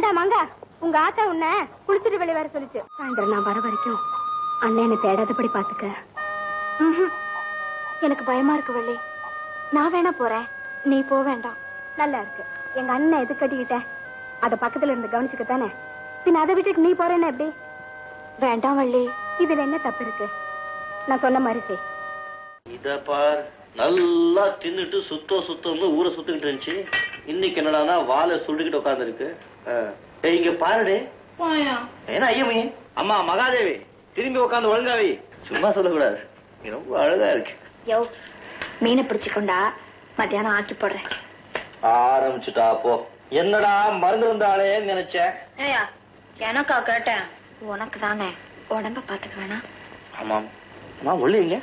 இந்த மங்க உங்க ஆத்தா உன்னை குளிச்சுட்டு வெளியே வர சொல்லிச்சு சாயந்தரம் நான் வர வரைக்கும் அண்ணனை தேடாதபடி பாத்துக்க ம்ஹும். எனக்கு பயமா இருக்கு வள்ளி நான் வேணா போறேன் நீ போ வேண்டாம் நல்லா இருக்கு எங்க அண்ணன் எது கட்டிக்கிட்ட அத பக்கத்துல இருந்து கவனிச்சுக்க தானே பின்ன அதை வீட்டுக்கு நீ போறேன்னா எப்படி வேண்டாம் வள்ளி இதுல என்ன தப்பு இருக்கு நான் சொன்ன மாதிரி செய் இத பார் நல்லா தின்னுட்டு சுத்தம் சுத்தம்னு ஊரை சுத்திக்கிட்டு இருந்துச்சு இன்னைக்கு என்னடானா வாழை சுட்டுக்கிட்டு உட்காந்துருக்கு இங்க பாருடே ஏன்னா ஐயமே அம்மா மகாதேவி திரும்பி உட்காந்து ஒழுங்காவி சும்மா சொல்லக்கூடாது இது ரொம்ப அழகா இருக்கு யோ மீனை பிடிச்சு கொண்டா மத்தியானம் ஆக்கி போடுறேன் ஆரம்பிச்சுட்டா அப்போ என்னடா மறந்து இருந்தாளே நினைச்சேன் ஏயா எனக்கா கேட்டேன் உனக்கு தானே உடம்ப பாத்துக்க வேணாம் ஆமாம் அம்மா ஒள்ளி எங்க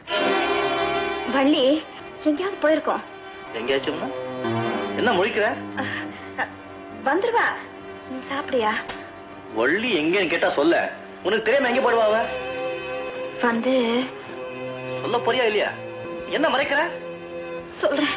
வள்ளி எங்கேயாவது போயிருக்கோம் எங்கேயாச்சும்னா என்ன முழிக்கிற வந்துருவா நீ சாப்பிடியா வள்ளி எங்கன்னு கேட்டா சொல்ல உனக்கு தெரியாம எங்க போடுவா அவ வந்து சொல்ல போறியா இல்லையா என்ன மறைக்கிற சொல்றேன்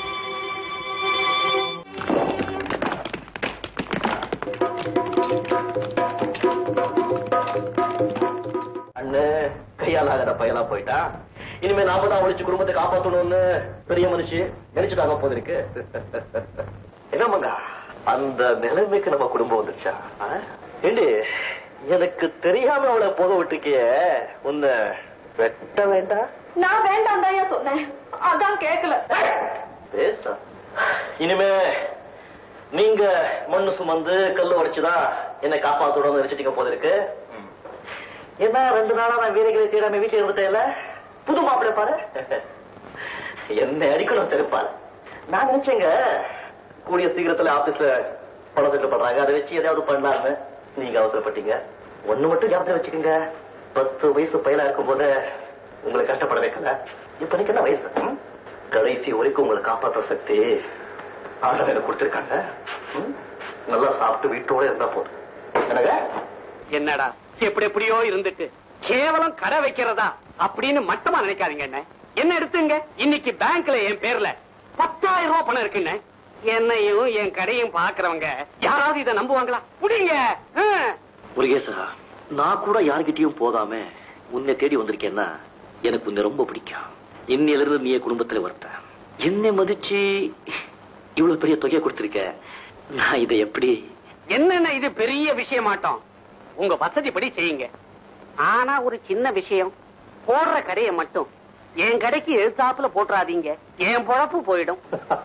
அண்ணு கையால் ஆகிற பையனா போயிட்டா இனிமே நாம தான் ஒழிச்சு குடும்பத்தை காப்பாத்தணும்னு பெரிய மனுஷி நினைச்சுட்டாங்க போது இருக்கு என்னமாங்க அந்த நிலைமைக்கு நம்ம குடும்பம் வந்துருச்சா ஆ? ஏண்டி எனக்கு தெரியாம அவளை போக விட்டுக்கிய உன்னை வெட்ட வேண்டாம் நான் வேண்டாம் தான் சொன்னேன் அதான் கேட்கல பேச இனிமே நீங்க மண்ணு சுமந்து கல்லு உடைச்சுதான் என்னை காப்பாத்தணும்னு நினைச்சிட்டீங்க போல இருக்கு என்ன ரெண்டு நாளா நான் வீரர்களை தேடாம வீட்டுல இருந்துட்டேன்ல புது மாப்பிள்ளை பாரு என்ன அடிக்கணும் செருப்பால் நான் நினைச்சேங்க கூடிய சீக்கிரத்துல ஆபீஸ்ல பணம் செட்டில் பண்றாங்க அதை வச்சு எதையாவது பண்ணலாம்னு நீங்க அவசரப்பட்டீங்க ஒண்ணு மட்டும் ஞாபகம் வச்சுக்கோங்க பத்து வயசு பையனா இருக்கும் போது உங்களை கஷ்டப்பட வைக்கல இப்ப நீங்க என்ன வயசு ம்? கடைசி வரைக்கும் உங்களை காப்பாற்ற சக்தி ஆண்டவன் எனக்கு கொடுத்திருக்காங்க ம்? நல்லா சாப்பிட்டு வீட்டோட இருந்தா போதும் என்னங்க என்னடா எப்படி எப்படியோ இருந்துட்டு கேவலம் கடை வைக்கிறதா அப்படின்னு மட்டமா நினைக்காதீங்க என்ன என்ன எடுத்துங்க இன்னைக்கு பேங்க்ல என் பேர்ல பத்தாயிரம் ரூபாய் பணம் இருக்குன்னு என்னையும் என் கடையும் பாக்குறவங்க யாராவது இதை நம்புவாங்களா புடிங்க ஆ. முருகேசா நான் கூட யார்கிட்டயும் போகாம உன்னை தேடி வந்திருக்கேன்னா எனக்கு உன்னை ரொம்ப பிடிக்கும் இன்னையில இருந்து நீ என் குடும்பத்துல வரட்ட என்னை மதிச்சு இவ்வளவு பெரிய தொகையை கொடுத்திருக்க நான் இதை எப்படி என்னென்ன இது பெரிய விஷயமாட்டோம் உங்க வசதிப்படி செய்யுங்க ஆனா ஒரு சின்ன விஷயம் போடுற கடையை மட்டும் என் கடைக்கு எழுத்தாப்புல போட்டுறாதீங்க என் பொழப்பு போயிடும்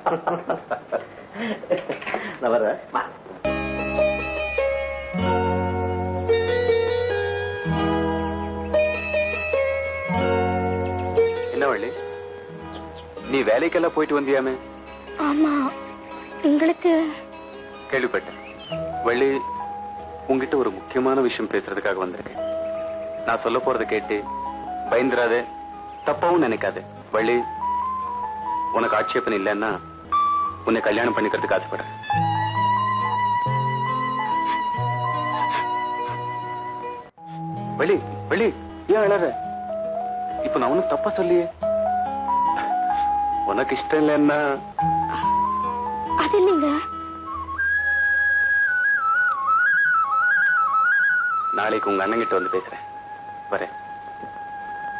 நான் வர்றேன் என்ன வள்ளி நீ வேலைக்கெல்லாம் போயிட்டு வந்தியாமே ஆமா உங்களுக்கு கேள்விப்பட்டேன் வள்ளி உங்ககிட்ட ஒரு முக்கியமான விஷயம் பேசுறதுக்காக வந்திருக்கேன் நான் சொல்ல போறத கேட்டு பயந்துராத தப்பாவும் நினைக்காத வள்ளி உனக்கு ஆட்சேபனை இல்லைன்னா உன்னை கல்யாணம் பண்ணிக்கிறதுக்கு ஆசைப்படுறேன் வள்ளி வள்ளி ஏன் அழற இப்ப நான் ஒன்னும் தப்பா சொல்லியே உனக்கு இஷ்டம் இல்லைன்னா அது இல்லைங்க நாளைக்கு உங்க அண்ணன் கிட்ட வந்து பேசுறேன் வரேன்